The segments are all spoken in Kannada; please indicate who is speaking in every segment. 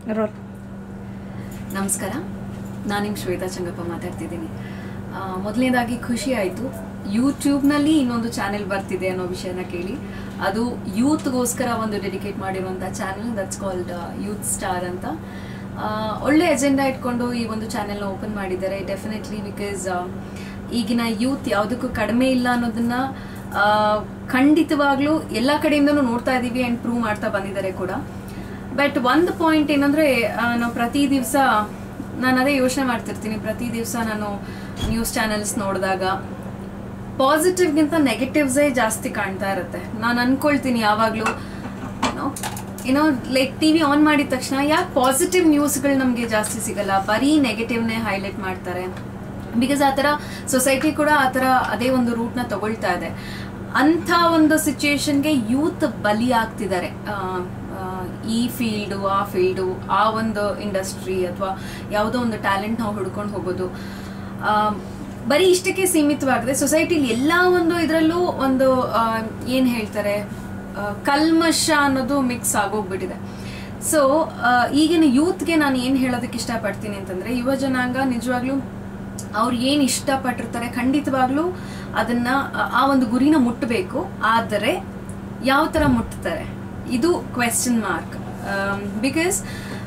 Speaker 1: ರೋಲ್
Speaker 2: ನಮಸ್ಕಾರ ನಾನು ನಿಮ್ಮ ಶ್ವೇತಾ ಚಂಗಪ್ಪ ಮಾತಾಡ್ತಿದ್ದೀನಿ ಆ, ಮೊದಲನೇದಾಗಿ ಖುಷಿ ಆಯಿತು ಯೂಟ್ಯೂಬ್ನಲ್ಲಿ ಇನ್ನೊಂದು ಚಾನೆಲ್ ಬರ್ತಿದೆ ಅನ್ನೋ ವಿಷಯನ ಕೇಳಿ ಅದು ಯೂತ್ಗೋಸ್ಕರ ಒಂದು ಡೆಡಿಕೇಟ್ ಮಾಡಿರುವಂಥ channel that's called youth star ಅಂತ ಆ, ಒಳ್ಳೆ ಎಜೆಂಡಾ ಇಟ್ಕೊಂಡು ಈ ಒಂದು ಚಾನೆಲ್ನ ಓಪನ್ ಮಾಡಿದ್ದಾರೆ ಡೆಫಿನೆಟ್ಲಿ ಬಿಕಾಸ್ ಈಗಿನ ಯೂತ್ ಯಾವುದಕ್ಕೂ ಕಡಿಮೆ ಇಲ್ಲ ಅನ್ನೋದನ್ನ ಆ, ಖಂಡಿತವಾಗ್ಲೂ ಎಲ್ಲ ಕಡೆಯಿಂದನೂ ನೋಡ್ತಾ ಇದ್ದೀವಿ ಆ್ಯಂಡ್ ಪ್ರೂವ್ ಮಾಡ್ತಾ ಬಂದಿದ್ದಾರೆ ಕೂಡ ಬಟ್ ಒಂದು ಪಾಯಿಂಟ್ ಏನಂದ್ರೆ ಆ, ನಾವು ಪ್ರತಿ ದಿವಸ ನಾನು ಅದೇ ಯೋಚನೆ ಮಾಡ್ತಿರ್ತೀನಿ ಪ್ರತಿ ದಿವಸ ನಾನು ನ್ಯೂಸ್ ಚಾನೆಲ್ಸ್ ನೋಡಿದಾಗ ಪಾಸಿಟಿವ್ಗಿಂತ ನೆಗೆಟಿವ್ಸೇ ಜಾಸ್ತಿ ಕಾಣ್ತಾ ಇರುತ್ತೆ ನಾನು ಅನ್ಕೊಳ್ತೀನಿ ಯಾವಾಗಲೂ ಏನೋ ಏನೋ ಲೈಕ್ ಟಿ ವಿ ಆನ್ ಮಾಡಿದ ತಕ್ಷಣ ಯಾಕೆ ಪಾಸಿಟಿವ್ ನ್ಯೂಸ್ಗಳು ನಮಗೆ ಜಾಸ್ತಿ ಸಿಗಲ್ಲ ಬರೀ ನೆಗೆಟಿವ್ನೇ ಹೈಲೈಟ್ ಮಾಡ್ತಾರೆ ಬಿಕಾಸ್ ಆ ಥರ ಸೊಸೈಟಿ ಕೂಡ ಆ ಥರ ಅದೇ ಒಂದು ರೂಟ್ನ ತಗೊಳ್ತಾ ಇದೆ ಅಂಥ ಒಂದು ಸಿಚುಯೇಷನ್ಗೆ ಯೂತ್ ಬಲಿ ಆಗ್ತಿದ್ದಾರೆ ಆ, ಆ, ಈ ಫೀಲ್ಡು ಆ ಫೀಲ್ಡು ಆ ಒಂದು ಇಂಡಸ್ಟ್ರಿ ಅಥವಾ ಯಾವುದೋ ಒಂದು ಟ್ಯಾಲೆಂಟ್ ನಾವು ಹುಡ್ಕೊಂಡು ಹೋಗೋದು ಆ, ಬರೀ ಇಷ್ಟಕ್ಕೆ ಸೀಮಿತವಾಗದೆ ಸೊಸೈಟಿಲಿ ಎಲ್ಲ ಒಂದು ಇದರಲ್ಲೂ ಒಂದು ಏನು ಹೇಳ್ತಾರೆ ಆ, ಕಲ್ಮಶ ಅನ್ನೋದು ಮಿಕ್ಸ್ ಆಗೋಗ್ಬಿಟ್ಟಿದೆ ಸೊ ಈಗಿನ ಯೂತ್ಗೆ ನಾನು ಏನು ಹೇಳೋದಕ್ಕೆ ಇಷ್ಟಪಡ್ತೀನಿ ಅಂತಂದ್ರೆ ಯುವ ಜನಾಂಗ ನಿಜವಾಗ್ಲೂ ಅವ್ರು ಏನು ಇಷ್ಟಪಟ್ಟಿರ್ತಾರೆ ಖಂಡಿತವಾಗ್ಲೂ ಅದನ್ನ ಆ- ಆ ಒಂದು ಗುರಿನ ಮುಟ್ಟಬೇಕು ಆದರೆ ಯಾವ ಥರ ಮುಟ್ತಾರೆ ಇದು ಕ್ವೆಶ್ಚನ್ ಮಾರ್ಕ್ ಬಿಕಾಸ್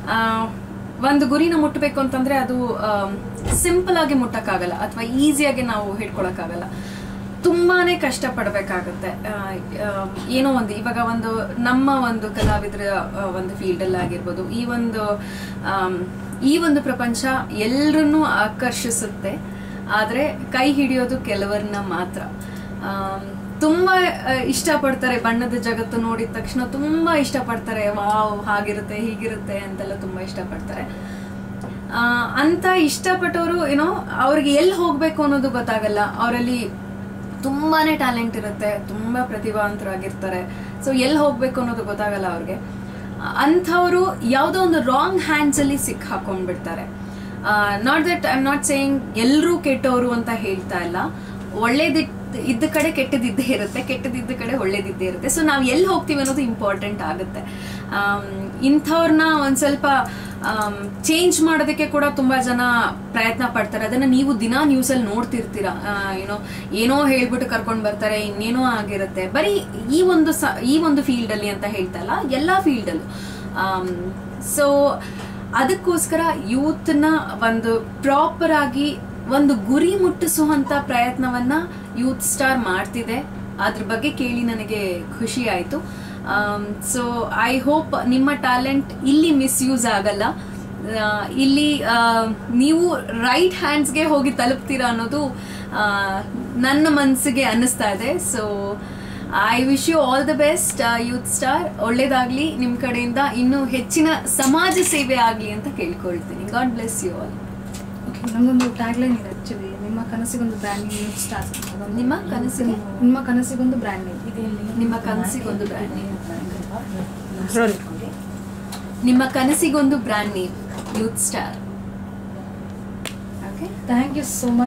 Speaker 2: ಒಂದು ಗುರಿನ ಮುಟ್ಟಬೇಕು ಅಂತಂದ್ರೆ ಅದು ಸಿಂಪಲ್ ಆಗಿ ಮುಟ್ಟಕ್ಕಾಗಲ್ಲ ಅಥವಾ ಈಸಿಯಾಗಿ ನಾವು ಹಿಡ್ಕೊಳಕ್ಕಾಗಲ್ಲ ತುಂಬಾನೇ ಕಷ್ಟಪಡಬೇಕಾಗುತ್ತೆ ಏನೋ ಒಂದು ಇವಾಗ ಒಂದು ನಮ್ಮ ಒಂದು ಕಲಾವಿದರ ಆ, ಒಂದು ಫೀಲ್ಡಲ್ಲಿ ಆಗಿರ್ಬೋದು ಈ ಒಂದು ಆಮ್, ಈ ಒಂದು ಪ್ರಪಂಚ ಎಲ್ಲರನ್ನೂ ಆಕರ್ಷಿಸುತ್ತೆ ಆದರೆ ಕೈ ಹಿಡಿಯೋದು ಕೆಲವರನ್ನ ಮಾತ್ರ ಆಮ್, ತುಂಬಾ ಆ, ಇಷ್ಟಪಡ್ತಾರೆ ಬಣ್ಣದ ಜಗತ್ತು ನೋಡಿದ ತಕ್ಷಣ ತುಂಬಾ ಇಷ್ಟಪಡ್ತಾರೆ ವಾವ್ ಹಾಗಿರುತ್ತೆ ಹೀಗಿರುತ್ತೆ ಅಂತೆಲ್ಲ ತುಂಬಾ ಇಷ್ಟಪಡ್ತಾರೆ ಆ, ಅಂತ ಇಷ್ಟಪಟ್ಟವರು ಏನೋ ಅವ್ರಿಗೆ ಎಲ್ಲಿ ಹೋಗ್ಬೇಕು ಅನ್ನೋದು ಗೊತ್ತಾಗಲ್ಲ ಅವರಲ್ಲಿ ತುಂಬಾನೇ ಟ್ಯಾಲೆಂಟ್ ಇರುತ್ತೆ ತುಂಬಾ ಪ್ರತಿಭಾವಂತರಾಗಿರ್ತಾರೆ ಸೊ ಎಲ್ಲಿ ಹೋಗ್ಬೇಕು ಅನ್ನೋದು ಗೊತ್ತಾಗಲ್ಲ ಅವ್ರಿಗೆ ಅಂಥವ್ರು ಯಾವುದೋ ಒಂದು ರಾಂಗ್ ಹ್ಯಾಂಡ್ಸ್ ಅಲ್ಲಿ ಸಿಕ್ ಹಾಕೊಂಡ್ಬಿಡ್ತಾರೆ not that I am not saying ಎಲ್ಲರೂ ಕೆಟ್ಟವರು ಅಂತ ಹೇಳ್ತಾ ಇಲ್ಲ ಒಳ್ಳೇದಿದ್ ಇದ್ದ ಕಡೆ ಕೆಟ್ಟದಿದ್ದೇ ಇರುತ್ತೆ ಕೆಟ್ಟದಿದ್ದ ಕಡೆ ಒಳ್ಳೇದಿದ್ದೇ ಇರುತ್ತೆ ಸೊ ನಾವು ಎಲ್ಲಿ ಹೋಗ್ತೀವಿ ಅನ್ನೋದು ಇಂಪಾರ್ಟೆಂಟ್ ಆಗುತ್ತೆ ಆಮ್, ಇಂಥವ್ರನ್ನ ಒಂದ್ ಸ್ವಲ್ಪ ಚೇಂಜ್ ಮಾಡೋದಕ್ಕೆ ಕೂಡ ತುಂಬಾ ಜನ ಪ್ರಯತ್ನ ಪಡ್ತಾರೆ ಅದನ್ನ ನೀವು ದಿನ ನ್ಯೂಸ್ ಅಲ್ಲಿ ನೋಡ್ತಿರ್ತೀರಾ ಏನೋ ಏನೋ ಹೇಳ್ಬಿಟ್ಟು ಕರ್ಕೊಂಡ್ ಬರ್ತಾರೆ ಇನ್ನೇನೋ ಆಗಿರುತ್ತೆ ಬರೀ ಈ ಒಂದು ಸ ಈ ಒಂದು ಫೀಲ್ಡ್ ಅಲ್ಲಿ ಅಂತ ಹೇಳ್ತಾ ಇಲ್ಲ ಎಲ್ಲಾ ಫೀಲ್ಡ್ ಅಲ್ಲೂ ಸೊ ಅದಕ್ಕೋಸ್ಕರ ಯೂತ್ನ ಒಂದು ಪ್ರಾಪರ್ ಆಗಿ ಒಂದು ಗುರಿ ಮುಟ್ಟಿಸುವಂತ ಪ್ರಯತ್ನವನ್ನ ಯೂತ್ ಸ್ಟಾರ್ ಮಾಡ್ತಿದೆ ಅದ್ರ ಬಗ್ಗೆ ಕೇಳಿ ನನಗೆ ಖುಷಿ ಆಯ್ತು ಸೊ ಐ ಹೋಪ್ ನಿಮ್ಮ ಟ್ಯಾಲೆಂಟ್ ಇಲ್ಲಿ ಮಿಸ್ಯೂಸ್ ಆಗಲ್ಲ ಆ, ಇಲ್ಲಿ ಆ, ನೀವು ರೈಟ್ ಹ್ಯಾಂಡ್ಸ್ಗೆ ಹೋಗಿ ತಲುಪ್ತೀರಾ ಅನ್ನೋದು ಆ, ನನ್ನ ಮನಸ್ಸಿಗೆ ಅನ್ನಿಸ್ತಾ ಇದೆ so I wish you all the best youth star ಒಳ್ಳೇದಾಗ್ಲಿ ನಿಮ್ಮ ಕಡೆಯಿಂದ ಇನ್ನೂ ಹೆಚ್ಚಿನ ಸಮಾಜ ಸೇವೆ ಆಗಲಿ ಅಂತ ಕೇಳ್ಕೊಳ್ತೀನಿ God bless you all
Speaker 1: okay ನಮಗೊಂದು ಟ್ಯಾಗ್ಲೈನ್ ಇದೆ ಆಕ್ಚುಲಿ ನಿಮ್ಮ ಕನಸಿಗೊಂದು ಬ್ರ್ಯಾಂಡ್ ನೇಮ್ ಸ್ಟಾರ್ಟ್
Speaker 2: ನಿಮ್ಮ ಕನಸಿಗೆ?
Speaker 1: ನಿಮ್ಮ ಕನಸಿಗೊಂದು ಬ್ರ್ಯಾಂಡ್ ನೇಮ್
Speaker 2: ನಿಮ್ಮ ಕನಸಿಗೊಂದು ಬ್ರ್ಯಾಂಡ್ ನೇಮ್
Speaker 1: ರೋಲ್
Speaker 2: ನಿಮ್ಮ ಕನಸಿಗೊಂದು brand name youth star okay
Speaker 1: thank you so much